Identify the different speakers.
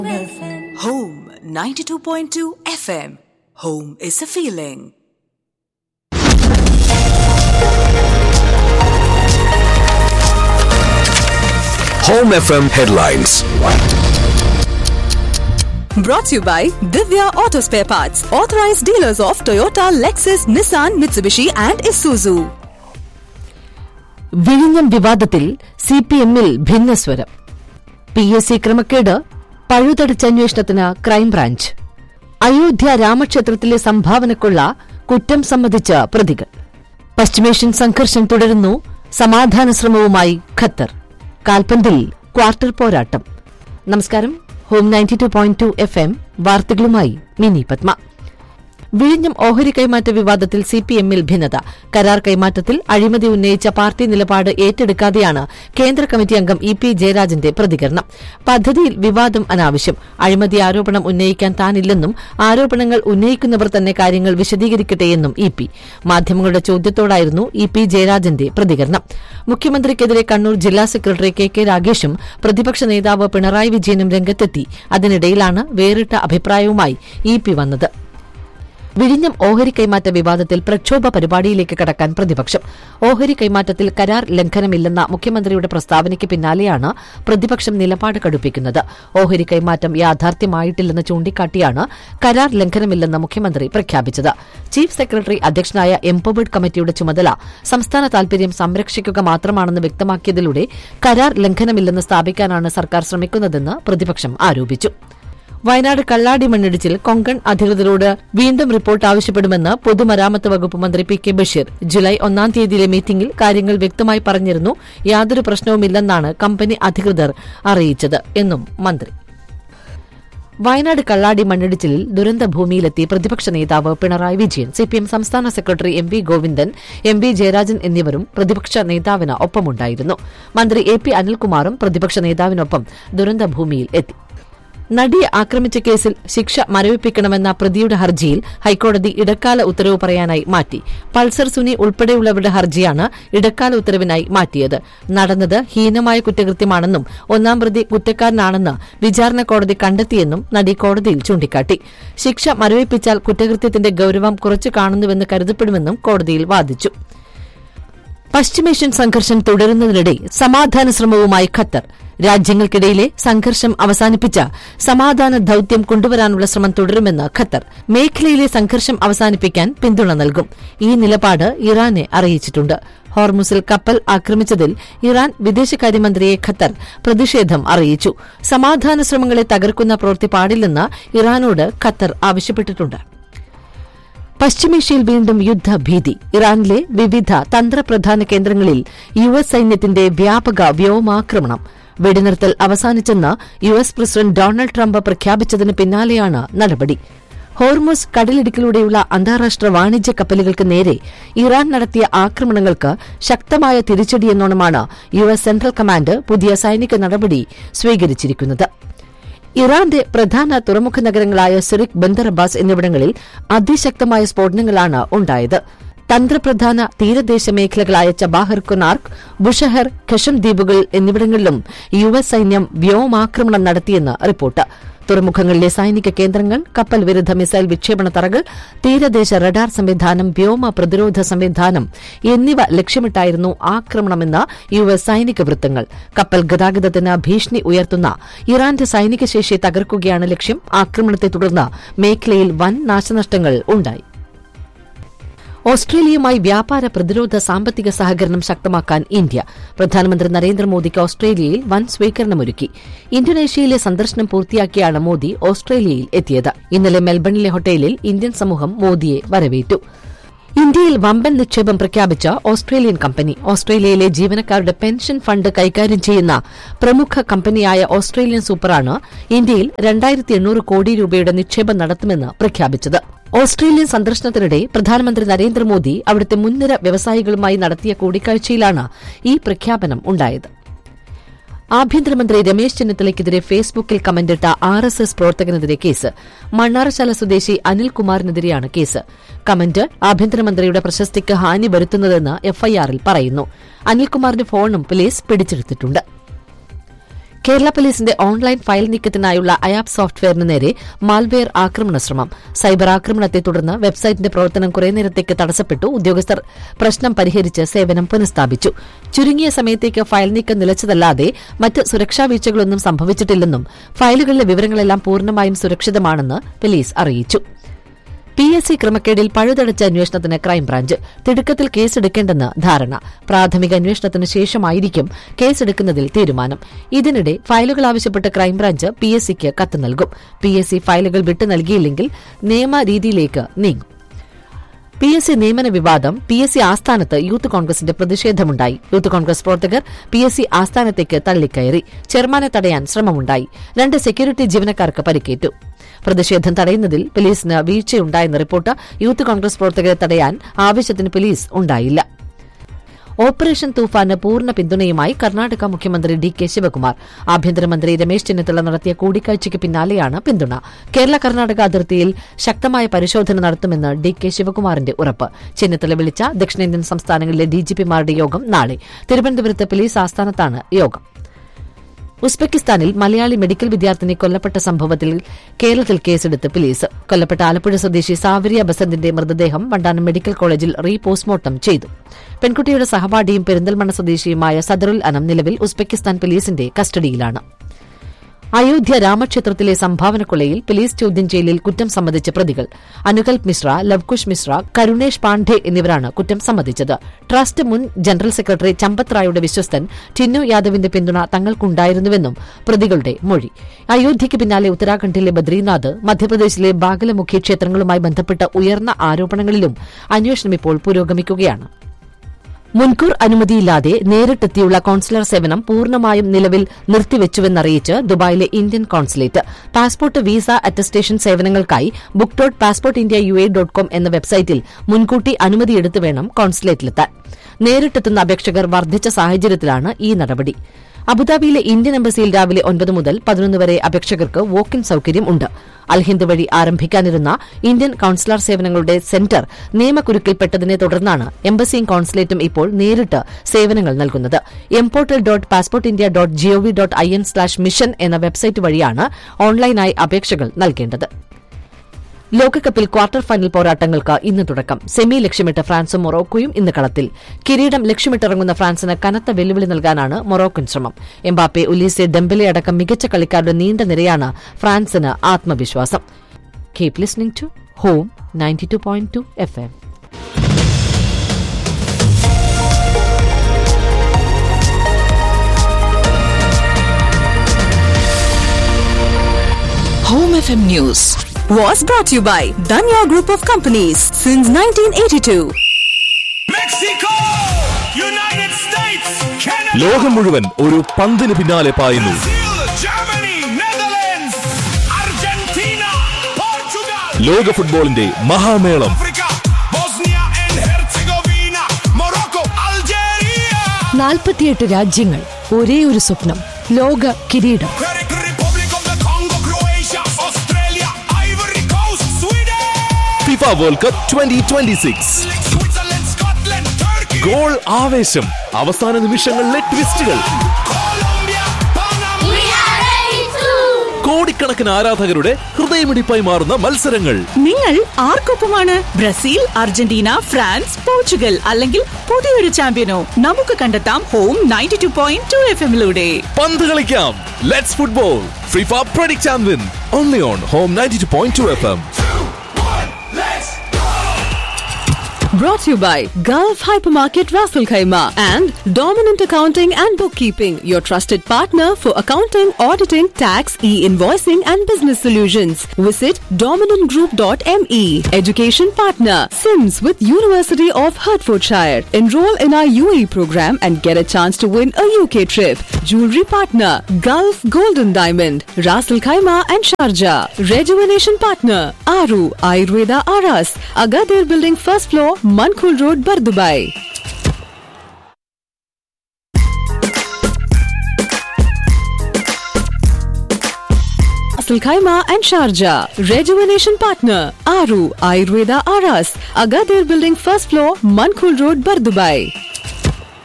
Speaker 1: Home 92.2 FM. Home is a feeling.
Speaker 2: Home FM headlines.
Speaker 1: Brought to you by Divya Auto Spare Parts, authorized dealers of Toyota, Lexus, Nissan, Mitsubishi, and Isuzu.
Speaker 3: വിഴിഞ്ഞം വിവാദത്തിൽ C P എമ്മിൽ ഭിന്നസ്വരം P S C ക്രമക്കേട് പഴുതടച്ചന്വേഷണത്തിന് crime branch Ayodhya രാമക്ഷേത്രത്തിലെ സംഭാവനക്കുള്ള കുറ്റം സമ്മതിച്ച പ്രതികൾ പശ്ചിമേഷ്യൻ സംഘർഷം തുടരുന്നു സമാധാന ശ്രമവുമായി ഖത്തർ കാൽപന്തിൽ ക്വാർട്ടർ പോരാട്ടം നമസ്കാരം home ninety two point two F M വാർത്തകളുമായി മിനി പത്മ വിഴിഞ്ഞം ഓഹരി കൈമാറ്റ വിവാദത്തിൽ സി പി എമ്മിൽ ഭിന്നത കരാർ കൈമാറ്റത്തിൽ അഴിമതി ഉന്നയിച്ച പാർട്ടി നിലപാട് ഏറ്റെടുക്കാതെയാണ് കേന്ദ്ര കമ്മിറ്റി അംഗം ഇ പി ജയരാജന്റെ പ്രതികരണം പദ്ധതിയിൽ വിവാദം അനാവശ്യം അഴിമതി ആരോപണം ഉന്നയിക്കാൻ താനില്ലെന്നും ആരോപണങ്ങൾ ഉന്നയിക്കുന്നവർ തന്നെ കാര്യങ്ങൾ വിശദീകരിക്കട്ടെയെന്നും ഇ പി മാധ്യമങ്ങളുടെ ചോദ്യത്തോടായിരുന്നു ഇ പി ജയരാജന്റെ പ്രതികരണം മുഖ്യമന്ത്രിക്കെതിരെ കണ്ണൂർ ജില്ലാ സെക്രട്ടറി കെ കെ രാഗേഷും പ്രതിപക്ഷ നേതാവ് പിണറായി വിജയനും രംഗത്തെത്തി അതിനിടയിലാണ് വേറിട്ട അഭിപ്രായവുമായി ഇ പി വന്നത് വിഴിഞ്ഞം ഓഹരി കൈമാറ്റ വിവാദത്തിൽ പ്രക്ഷോഭ പരിപാടിയിലേക്ക് കടക്കാൻ പ്രതിപക്ഷം ഓഹരി കൈമാറ്റത്തിൽ കരാർ ലംഘനമില്ലെന്ന മുഖ്യമന്ത്രിയുടെ പ്രസ്താവനയ്ക്ക് പിന്നാലെയാണ് പ്രതിപക്ഷം നിലപാട് കടുപ്പിക്കുന്നത് ഓഹരി കൈമാറ്റം യാഥാർത്ഥ്യമായിട്ടില്ലെന്ന് ചൂണ്ടിക്കാട്ടിയാണ് കരാർ ലംഘനമില്ലെന്ന് മുഖ്യമന്ത്രി പ്രഖ്യാപിച്ചത് ചീഫ് സെക്രട്ടറി അധ്യക്ഷനായ എംപവേർഡ് കമ്മിറ്റിയുടെ ചുമതല സംസ്ഥാന താൽപര്യം സംരക്ഷിക്കുക മാത്രമാണെന്ന് വ്യക്തമാക്കിയതിലൂടെ കരാർ ലംഘനമില്ലെന്ന് സ്ഥാപിക്കാനാണ് സർക്കാർ ശ്രമിക്കുന്നതെന്ന് പ്രതിപക്ഷം ആരോപിച്ചു വയനാട് കള്ളാടി മണ്ണിടിച്ചിൽ കൊങ്കൺ അധികൃതരോട് വീണ്ടും റിപ്പോർട്ട് ആവശ്യപ്പെടുമെന്ന് പൊതുമരാമത്ത് വകുപ്പ് മന്ത്രി പി കെ ബഷീർ ജൂലൈ ഒന്നാം തീയതിയിലെ മീറ്റിംഗിൽ കാര്യങ്ങൾ വ്യക്തമായി പറഞ്ഞിരുന്നു യാതൊരു പ്രശ്നവുമില്ലെന്നാണ് കമ്പനി അധികൃതർ അറിയിച്ചത് എന്നും മന്ത്രി വയനാട് കള്ളാടി മണ്ണിടിച്ചിലിൽ ദുരന്തഭൂമിയിലെത്തി പ്രതിപക്ഷ നേതാവ് പിണറായി വിജയൻ സിപിഎം സംസ്ഥാന secretary M V Govindan M V Jayarajan എന്നിവരും പ്രതിപക്ഷ നേതാവിന് ഒപ്പമുണ്ടായിരുന്നു മന്ത്രി എ പി അനിൽകുമാറും പ്രതിപക്ഷ നേതാവിനൊപ്പം ദുരന്തഭൂമിയിൽ എത്തി നടിയെ ആക്രമിച്ച കേസിൽ ശിക്ഷ മരവിപ്പിക്കണമെന്ന പ്രതിയുടെ ഹർജിയിൽ ഹൈക്കോടതി ഇടക്കാല ഉത്തരവ് പറയാനായി മാറ്റി പൾസർ സുനി ഉൾപ്പെടെയുള്ളവരുടെ ഹർജിയാണ് ഇടക്കാല ഉത്തരവിനായി മാറ്റിയത് നടന്നത് ഹീനമായ കുറ്റകൃത്യമാണെന്നും ഒന്നാം പ്രതി കുറ്റക്കാരനാണെന്ന് വിചാരണ കോടതി കണ്ടെത്തിയെന്നും നടി കോടതിയിൽ ചൂണ്ടിക്കാട്ടി ശിക്ഷ മരവിപ്പിച്ചാൽ കുറ്റകൃത്യത്തിന്റെ ഗൌരവം കുറച്ചു കാണുന്നുവെന്ന് കരുതപ്പെടുമെന്നും കോടതിയിൽ വാദിച്ചു പശ്ചിമേഷ്യൻ സംഘർഷം തുടരുന്നതിനിടെ സമാധാന ശ്രമവുമായി ഖത്തർ രാജ്യങ്ങൾക്കിടയിലെ സംഘർഷം അവസാനിപ്പിച്ച സമാധാന ദൌത്യം കൊണ്ടുവരാനുള്ള ശ്രമം തുടരുമെന്ന് ഖത്തർ മേഖലയിലെ സംഘർഷം അവസാനിപ്പിക്കാൻ പിന്തുണ നൽകും ഈ നിലപാട് ഇറാനെ അറിയിച്ചിട്ടുണ്ട് ഹോർമുസിൽ കപ്പൽ ആക്രമിച്ചതിൽ ഇറാൻ വിദേശകാര്യമന്ത്രിയെ ഖത്തർ പ്രതിഷേധം അറിയിച്ചു സമാധാന ശ്രമങ്ങളെ തകർക്കുന്ന പ്രവൃത്തി പാടില്ലെന്ന് ഇറാനോട് ഖത്തർ ആവശ്യപ്പെട്ടിട്ടുണ്ട് പശ്ചിമേഷ്യയിൽ വീണ്ടും യുദ്ധഭീതി ഇറാനിലെ വിവിധ തന്ത്രപ്രധാന കേന്ദ്രങ്ങളിൽ യു എസ് സൈന്യത്തിന്റെ വ്യാപക വ്യോമാക്രമണം വെടിനിർത്തൽ അവസാനിച്ചെന്ന് U S president Donald Trump പ്രഖ്യാപിച്ചതിന് പിന്നാലെയാണ് നടപടി ഹോർമോസ് കടലിടുക്കിലൂടെയുള്ള അന്താരാഷ്ട്ര വാണിജ്യ കപ്പലുകൾക്ക് നേരെ ഇറാൻ നടത്തിയ ആക്രമണങ്ങൾക്ക് ശക്തമായ തിരിച്ചടിയെന്നോണമാണ് യു എസ് സെൻട്രൽ കമാൻഡ് പുതിയ സൈനിക നടപടി സ്വീകരിച്ചിരിക്കുന്നത് ഇറാന്റെ പ്രധാന തുറമുഖ നഗരങ്ങളായ സിറിക് ബന്ദർ അബ്ബാസ് എന്നിവിടങ്ങളിൽ അതിശക്തമായ സ്ഫോടനങ്ങളാണ് ഉണ്ടായത് തന്ത്രപ്രധാന തീരദേശ മേഖലകളായ ചബാഹർ കൊനാർക്ക് ബുഷഹർ ഖഷം ദ്വീപുകൾ എന്നിവിടങ്ങളിലും യു എസ് സൈന്യം വ്യോമാക്രമണം നടത്തിയെന്ന് റിപ്പോർട്ട് തുറമുഖങ്ങളിലെ സൈനിക കേന്ദ്രങ്ങൾ കപ്പൽ വിരുദ്ധ മിസൈൽ വിക്ഷേപണ തറകൾ തീരദേശ റഡാർ സംവിധാനം വ്യോമ പ്രതിരോധ സംവിധാനം എന്നിവ ലക്ഷ്യമിട്ടായിരുന്നു ആക്രമണമെന്ന് യു എസ് സൈനിക വൃത്തങ്ങൾ കപ്പൽ ഗതാഗതത്തിന് ഭീഷണി ഉയർത്തുന്ന ഇറാന്റെ സൈനിക ശേഷി തകർക്കുകയാണ് ലക്ഷ്യം ആക്രമണത്തെ തുടർന്ന് മേഖലയിൽ വൻ നാശനഷ്ടങ്ങൾ ഉണ്ടായി ഓസ്ട്രേലിയയുമായി വ്യാപാര പ്രതിരോധ സാമ്പത്തിക സഹകരണം ശക്തമാക്കാൻ ഇന്ത്യ പ്രധാനമന്ത്രി നരേന്ദ്രമോദിക്ക് ഓസ്ട്രേലിയയിൽ വൻ സ്വീകരണമൊരുക്കി ഇന്തോനേഷ്യയിലെ സന്ദർശനം പൂർത്തിയാക്കിയാണ് മോദി ഓസ്ട്രേലിയയിൽ എത്തിയത് ഇന്നലെ മെൽബണിലെ ഹോട്ടലിൽ ഇന്ത്യൻ സമൂഹം മോദിയെ വരവേറ്റു ഇന്ത്യയിൽ വമ്പൻ നിക്ഷേപം പ്രഖ്യാപിച്ച ഓസ്ട്രേലിയൻ കമ്പനി ഓസ്ട്രേലിയയിലെ ജീവനക്കാരുടെ പെൻഷൻ ഫണ്ട് കൈകാര്യം ചെയ്യുന്ന പ്രമുഖ കമ്പനിയായ ഓസ്ട്രേലിയൻ സൂപ്പറാണ് ഇന്ത്യയിൽ രണ്ടായിരത്തി എണ്ണൂറ് കോടി രൂപയുടെ നിക്ഷേപം നടത്തുമെന്ന് പ്രഖ്യാപിച്ചത് ഓസ്ട്രേലിയൻ സന്ദർശനത്തിനിടെ പ്രധാനമന്ത്രി നരേന്ദ്രമോദി അവിടുത്തെ മുൻനിര വ്യവസായികളുമായി നടത്തിയ കൂടിക്കാഴ്ചയിലാണ് ഈ പ്രഖ്യാപനം ഉണ്ടായത് ആഭ്യന്തരമന്ത്രി രമേശ് ചെന്നിത്തലയ്ക്കെതിരെ ഫേസ്ബുക്കിൽ കമന്റിട്ട ആർ എസ് എസ് പ്രവർത്തകനെതിരെ കേസ് മണ്ണാറശാല സ്വദേശി അനിൽകുമാറിനെതിരെയാണ് കേസ് കമന്റ് ആഭ്യന്തരമന്ത്രിയുടെ പ്രശസ്തിക്ക് ഹാനി വരുത്തുന്നതെന്ന് എഫ്ഐആറിൽ പറയുന്നു അനിൽകുമാറിന്റെ ഫോണും പോലീസ് പിടിച്ചെടുത്തിട്ടുണ്ട് കേരള പോലീസിന്റെ ഓൺലൈൻ ഫയൽ നീക്കത്തിനായുള്ള അയാപ് സോഫ്റ്റ്വെയറിന് നേരെ മാൽവെയർ ആക്രമണ ശ്രമം സൈബർ ആക്രമണത്തെ തുടർന്ന് വെബ്സൈറ്റിന്റെ പ്രവർത്തനം കുറേ നേരത്തേക്ക് തടസ്സപ്പെട്ടു ഉദ്യോഗസ്ഥർ പ്രശ്നം പരിഹരിച്ച് സേവനം പുനഃസ്ഥാപിച്ചു ചുരുങ്ങിയ സമയത്തേക്ക് ഫയൽ നീക്കം നിലച്ചതല്ലാതെ മറ്റ് സുരക്ഷാ വീഴ്ചകളൊന്നും സംഭവിച്ചിട്ടില്ലെന്നും ഫയലുകളിലെ വിവരങ്ങളെല്ലാം പൂർണ്ണമായും സുരക്ഷിതമാണെന്ന് പോലീസ് അറിയിച്ചു പി എസ് സി ക്രമക്കേടിൽ പഴുതടച്ച അന്വേഷണത്തിന് ക്രൈംബ്രാഞ്ച് തിടുക്കത്തിൽ കേസെടുക്കേണ്ടെന്ന് ധാരണ പ്രാഥമിക അന്വേഷണത്തിന് ശേഷമായിരിക്കും കേസെടുക്കുന്നതിൽ തീരുമാനം ഇതിനിടെ ഫയലുകൾ ആവശ്യപ്പെട്ട് ക്രൈംബ്രാഞ്ച് പി എസ് സിക്ക് കത്ത് നൽകും പി എസ് സി ഫയലുകൾ വിട്ടു നൽകിയില്ലെങ്കിൽ നിയമരീതിയിലേക്ക് നീങ്ങും പി എസ് സി നിയമന വിവാദം പി എസ് സി ആസ്ഥാനത്ത് യൂത്ത് കോൺഗ്രസിന്റെ പ്രതിഷേധമുണ്ടായി യൂത്ത് കോൺഗ്രസ് പ്രവർത്തകർ പി എസ് സി ആസ്ഥാനത്തേക്ക് തള്ളിക്കയറി ചെയർമാനെ തടയാൻ ശ്രമമുണ്ടായി രണ്ട് സെക്യൂരിറ്റി ജീവനക്കാർക്ക് പരിക്കേറ്റു പ്രതിഷേധം തടയുന്നതിൽ പോലീസിന് വീഴ്ചയുണ്ടായെന്ന റിപ്പോർട്ട് യൂത്ത് കോൺഗ്രസ് പ്രവർത്തകരെ തടയാൻ ആവശ്യത്തിന് പോലീസ് ഉണ്ടായില്ല ഓപ്പറേഷൻ തൂഫാന് പൂർണ്ണ പിന്തുണയുമായി കർണാടക മുഖ്യമന്ത്രി ഡി കെ ശിവകുമാർ ആഭ്യന്തരമന്ത്രി രമേശ് ചെന്നിത്തല നടത്തിയ കൂടിക്കാഴ്ചയ്ക്ക് പിന്നാലെയാണ് പിന്തുണ കേരള കർണാടക അതിർത്തിയിൽ ശക്തമായ പരിശോധന നടത്തുമെന്ന് ഡി കെ ശിവകുമാറിന്റെ ഉറപ്പ് ചെന്നിത്തല വിളിച്ച ദക്ഷിണേന്ത്യൻ സംസ്ഥാനങ്ങളിലെ ഡിജിപിമാരുടെ യോഗം നാളെ തിരുവനന്തപുരത്ത് പോലീസ് ആസ്ഥാനത്താണ് യോഗം ഉസ്ബെക്കിസ്ഥാനിൽ മലയാളി മെഡിക്കൽ വിദ്യാർത്ഥിനി കൊല്ലപ്പെട്ട സംഭവത്തിൽ കേരളത്തിൽ കേസെടുത്ത് പോലീസ് കൊല്ലപ്പെട്ട ആലപ്പുഴ സ്വദേശി സാവരിയ ബസന്തിന്റെ മൃതദേഹം വണ്ടാനം മെഡിക്കൽ കോളേജിൽ റീ പോസ്റ്റ്മോർട്ടം ചെയ്തു പെൺകുട്ടിയുടെ സഹപാഠിയും പെരിന്തൽമണ്ണ സ്വദേശിയുമായ സദറുൽ അനം നിലവിൽ ഉസ്ബെക്കിസ്ഥാൻ പോലീസിന്റെ കസ്റ്റഡിയിലാണ് അയോധ്യ രാമക്ഷേത്രത്തിലെ സംഭാവനക്കൊള്ളയിൽ പോലീസ് ചോദ്യം ചെയ്യലിൽ കുറ്റം സമ്മതിച്ച പ്രതികൾ അനുകൽപ് മിശ്ര ലവ്കുഷ് മിശ്ര കരുണേഷ് പാണ്ഡെ എന്നിവരാണ് കുറ്റം സമ്മതിച്ചത് ട്രസ്റ്റ് മുൻ ജനറൽ സെക്രട്ടറി ചമ്പത് റായുടെ വിശ്വസ്തൻ ടിന്നു യാദവിന്റെ പിന്തുണ തങ്ങൾക്കുണ്ടായിരുന്നുവെന്നും പ്രതികളുടെ മൊഴി അയോധ്യയ്ക്ക് പിന്നാലെ ഉത്തരാഖണ്ഡിലെ ബദ്രീനാഥ് മധ്യപ്രദേശിലെ ബാഗലമുഖി ക്ഷേത്രങ്ങളുമായി ബന്ധപ്പെട്ട ഉയർന്ന ആരോപണങ്ങളിലും അന്വേഷണം ഇപ്പോൾ പുരോഗമിക്കുകയാണ് മുൻകൂർ അനുമതിയില്ലാതെ നേരിട്ടെത്തിയുള്ള കോൺസുലർ സേവനം പൂർണ്ണമായും നിലവിൽ നിർത്തിവെച്ചുവെന്നറിയിച്ച് ദുബായിലെ Indian consulate passport visa attestation സേവനങ്ങൾക്കായി book dot passport India U A dot com എന്ന വെബ്സൈറ്റിൽ മുൻകൂട്ടി അനുമതിയെടുത്ത് വേണം കോൺസുലേറ്റിലെത്താൻ നേരിട്ടെത്തുന്ന അപേക്ഷകർ വർദ്ധിച്ച സാഹചര്യത്തിലാണ് ഈ നടപടി അബുദാബിയിലെ ഇന്ത്യൻ എംബസിയിൽ രാവിലെ ഒൻപത് മുതൽ പതിനൊന്ന് വരെ അപേക്ഷകർക്ക് വോക്ക് ഇൻ സൌകര്യം ഉണ്ട് അൽഹിന്ദ് വഴി ആരംഭിക്കാനിരുന്ന ഇന്ത്യൻ കൌൺസിലർ സേവനങ്ങളുടെ സെന്റർ നിയമക്കുരുക്കിൽപ്പെട്ടതിനെ തുടർന്നാണ് എംബസിയും കോൺസുലേറ്റും ഇപ്പോൾ നേരിട്ട് സേവനങ്ങൾ നൽകുന്നത് M portal dot passport India dot GOV dot I N slash mission എന്ന വെബ്സൈറ്റ് വഴിയാണ് ഓൺലൈനായി അപേക്ഷകൾ നൽകേണ്ടത് ലോകകപ്പിൽ ക്വാർട്ടർ ഫൈനൽ പോരാട്ടങ്ങൾക്ക് ഇന്ന് തുടക്കം സെമി ലക്ഷ്യമിട്ട് ഫ്രാൻസും മൊറോക്കോയും ഇന്ന് കളത്തിൽ കിരീടം ലക്ഷ്യമിട്ടിറങ്ങുന്ന ഫ്രാൻസിന് കനത്ത വെല്ലുവിളി നൽകാനാണ് മൊറോക്കൻ ശ്രമം എംബാപ്പെ ഉലീസെ ഡെമ്പലെ അടക്കം മികച്ച കളിക്കാരുടെ നീണ്ട നിരയാണ് ഫ്രാൻസിന് ആത്മവിശ്വാസം keep listening to home ninety two point two F M
Speaker 1: Home FM News was brought to you by Danya Group of Companies since 1982.
Speaker 2: Mexico!
Speaker 4: United States, Canada,
Speaker 2: ലോകം മുഴുവൻ ഒരു പന്തിന് പിന്നാലെ പായുന്നു
Speaker 4: Brazil, Germany, Netherlands, Argentina, Portugal,
Speaker 2: ലോക ഫുട്ബോളിന്റെ മഹാമേളം
Speaker 4: Africa, Bosnia and Herzegovina, Morocco, Algeria,
Speaker 3: നാൽപ്പത്തിയെട്ട് രാജ്യങ്ങൾ ഒരേ ഒരു സ്വപ്നം ലോക കിരീടം
Speaker 4: Republic of the Congo, Croatia, Australia, Ivory Coast, Sweden,
Speaker 2: FIFA world cup twenty twenty six
Speaker 4: Switzerland, Scotland, Turkey,
Speaker 2: goal ആവേശം അവസാന നിമിഷങ്ങളിലെ ട്വിസ്റ്റുകൾ
Speaker 4: Colombia, Panama,
Speaker 2: കോടിക്കണക്കിന് ആരാധകരുടെ ഹൃദയമിടിപ്പായി മാറുന്ന മത്സരങ്ങൾ
Speaker 5: നിങ്ങൾ ആർക്കൊപ്പമാണ് ബ്രസീൽ അർജന്റീന ഫ്രാൻസ് പോർച്ചുഗൽ അല്ലെങ്കിൽ പുതിയൊരു ചാമ്പ്യനോ നമുക്ക് കണ്ടെത്താം home ninety two point two F എമ്മിലൂടെ
Speaker 2: പന്ത് കളിക്കാം let's football FIFA predict and win only on home ninety two point two F M
Speaker 1: Brought to you by Gulf Hypermarket Raffle Khaima and Dominant Accounting and Bookkeeping, your trusted partner for accounting, auditing, tax, e-invoicing and business solutions. Visit dominantgroup.me. Education partner, Sims with University of Hertfordshire. Enroll in our UAE program and get a chance to win a UK trip. Jewelry partner, Gulf Golden Diamond, Raffle Khaima and Sharjah. Rejuvenation partner, Aru Ayurveda Aras, Agadir Building first floor, Mankul Road, Bardubai. Asal Khaima and Sharjah. Rejuvenation partner, Aru Ayurveda Aras, Agadir Building first floor, Mankul Road, Bardubai.